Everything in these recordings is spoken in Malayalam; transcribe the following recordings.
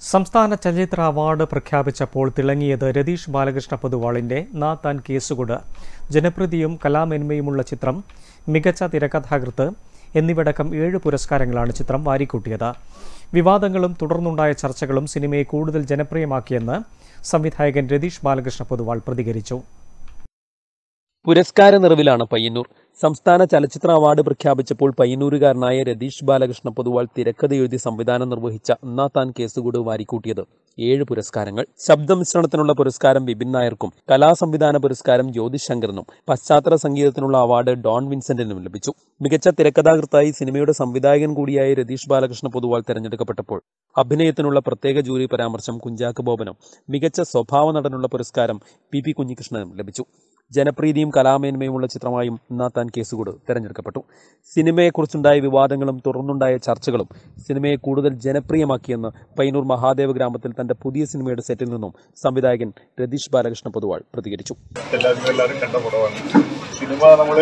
സംസ്ഥാന ചലച്ചിത്ര അവാർഡ് പ്രഖ്യാപിച്ചപ്പോൾ തിളങ്ങിയത് രതീഷ് ബാലകൃഷ്ണ പൊതുവാളിന്റെ നാ താൻ കേസുകൊട് ജനപ്രീതിയും കലാമേന്മയുമുള്ള ചിത്രം മികച്ച തിരക്കഥാകൃത്ത് എന്നിവടക്കം ഏഴ് പുരസ്കാരങ്ങളാണ് ചിത്രം വാരിക്കൂട്ടിയത് വിവാദങ്ങളും തുടർന്നുണ്ടായ ചർച്ചകളും സിനിമയെ കൂടുതൽ ജനപ്രിയമാക്കിയെന്ന് സംവിധായകൻ രതീഷ് ബാലകൃഷ്ണ പൊതുവാൾ പ്രതികരിച്ചു പുരസ്കാര നിറവിലാണ് പയ്യന്നൂർ സംസ്ഥാന ചലച്ചിത്ര അവാർഡ് പ്രഖ്യാപിച്ചപ്പോൾ പയ്യന്നൂരുകാരനായ രതീഷ് ബാലകൃഷ്ണ പൊതുവാൾ തിരക്കഥയെഴുതി സംവിധാനം നിർവഹിച്ച അന്നാ താൻ കേസുകൂട് വാരിക്കൂട്ടിയത് ഏഴ് പുരസ്കാരങ്ങൾ ശബ്ദമിശ്രണത്തിനുള്ള പുരസ്കാരം വിപിൻ നായർക്കും കലാസംവിധാന പുരസ്കാരം ജ്യോതിഷ് ശങ്കറിനും പശ്ചാത്തല സംഗീതത്തിനുള്ള അവാർഡ് ഡോൺ വിൻസെന്റിനും ലഭിച്ചു മികച്ച തിരക്കഥാകൃത്തായി സിനിമയുടെ സംവിധായകൻ കൂടിയായ രതീഷ് ബാലകൃഷ്ണ പൊതുവാൾ തെരഞ്ഞെടുക്കപ്പെട്ടപ്പോൾ അഭിനയത്തിനുള്ള പ്രത്യേക ജൂറി പരാമർശം കുഞ്ചാക്ക് ബോബനും മികച്ച സ്വഭാവ നടനുള്ള പുരസ്കാരം പി പി കുഞ്ഞികൃഷ്ണനും ലഭിച്ചു ജനപ്രീതിയും കലാമേന്മയുമുള്ള ചിത്രമായും നാത്താൻ കേസുകൂട് തെരഞ്ഞെടുക്കപ്പെട്ടു സിനിമയെക്കുറിച്ചുണ്ടായ വിവാദങ്ങളും തുടർന്നുണ്ടായ ചർച്ചകളും സിനിമയെ കൂടുതൽ ജനപ്രിയമാക്കിയെന്ന് പയ്യന്നൂർ മഹാദേവ ഗ്രാമത്തിൽ തന്റെ പുതിയ സിനിമയുടെ സെറ്റിൽ നിന്നും സംവിധായകൻ രതീഷ് ബാലകൃഷ്ണ പൊതുവാൾ പ്രതികരിച്ചു എല്ലാവരും എല്ലാവരും കണ്ട പടമാണ് സിനിമ നമ്മൾ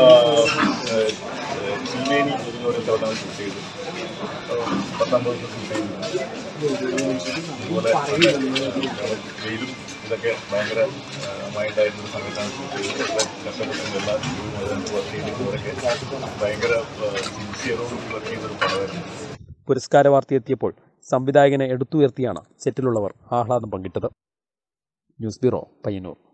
ചില്ലേനി ഒരു സ്ഥലത്താണ് ഷൂട്ട് ചെയ്തത് പത്താം ദിവസം ഷൂട്ട് ചെയ്തു അതുപോലെ വെയിലും ഇതൊക്കെ ഭയങ്കര മൈൻഡായിരുന്ന ഒരു സമയത്താണ് ഷൂട്ട് ചെയ്തത് കഷ്ടപ്പെട്ടും എല്ലാ വർക്ക് ചെയ്തവരൊക്കെ ഭയങ്കര സിൻസിയറോടുകൂടി വർക്ക് ചെയ്തൊരു പടമായിരുന്നു പുരസ്കാര വാർത്ത എത്തിയപ്പോൾ സംവിധായകനെ എടുത്തുയർത്തിയാണ് സെറ്റിലുള്ളവർ ആഹ്ലാദം പങ്കിട്ടത് ന്യൂസ് ബ്യൂറോ പയ്യന്നൂർ